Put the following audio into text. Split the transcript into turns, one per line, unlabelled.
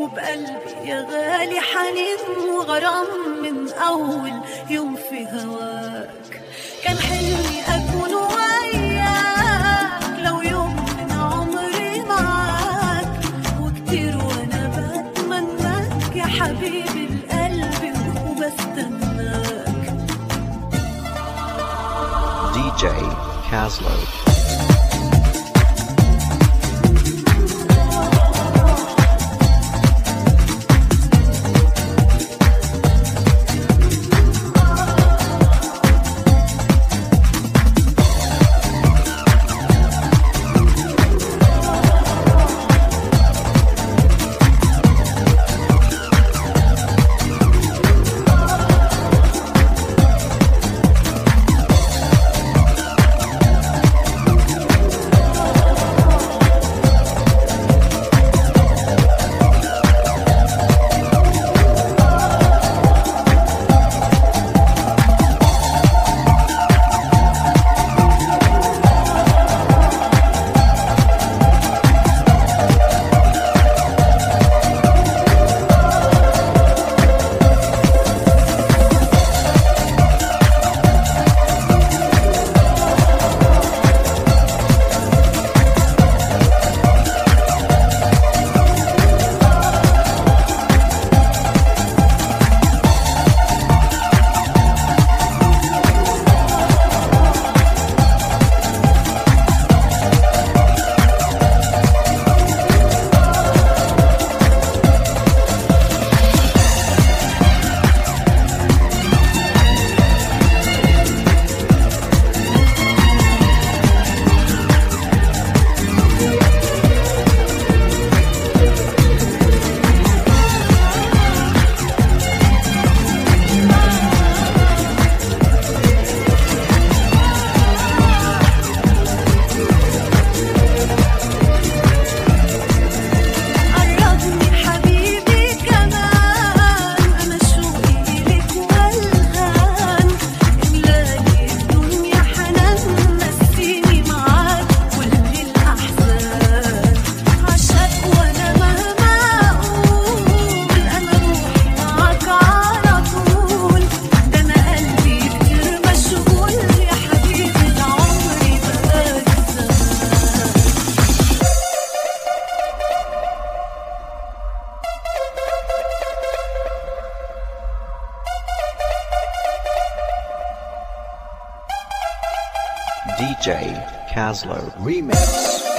بقلبي يا غالي حنين وغرام من أول يوم في هواك كان حلمي أكون وياك لو يوم من عمري معاك وكتير وأنا بتمناك يا حبيبي القلب وبستناك
DJ Caslow.
قربني حبيبي كمان أنا شوقي إليك والهان إملاني الدنيا حنان نسيني معاك كل الأحزان عشاك وأنا مهما أقول أنا روحي معاك على طول ده أنا قلبي كتير مشغول يا حبيبي ده عمري بقالي زمان
DJ Caslow Remix.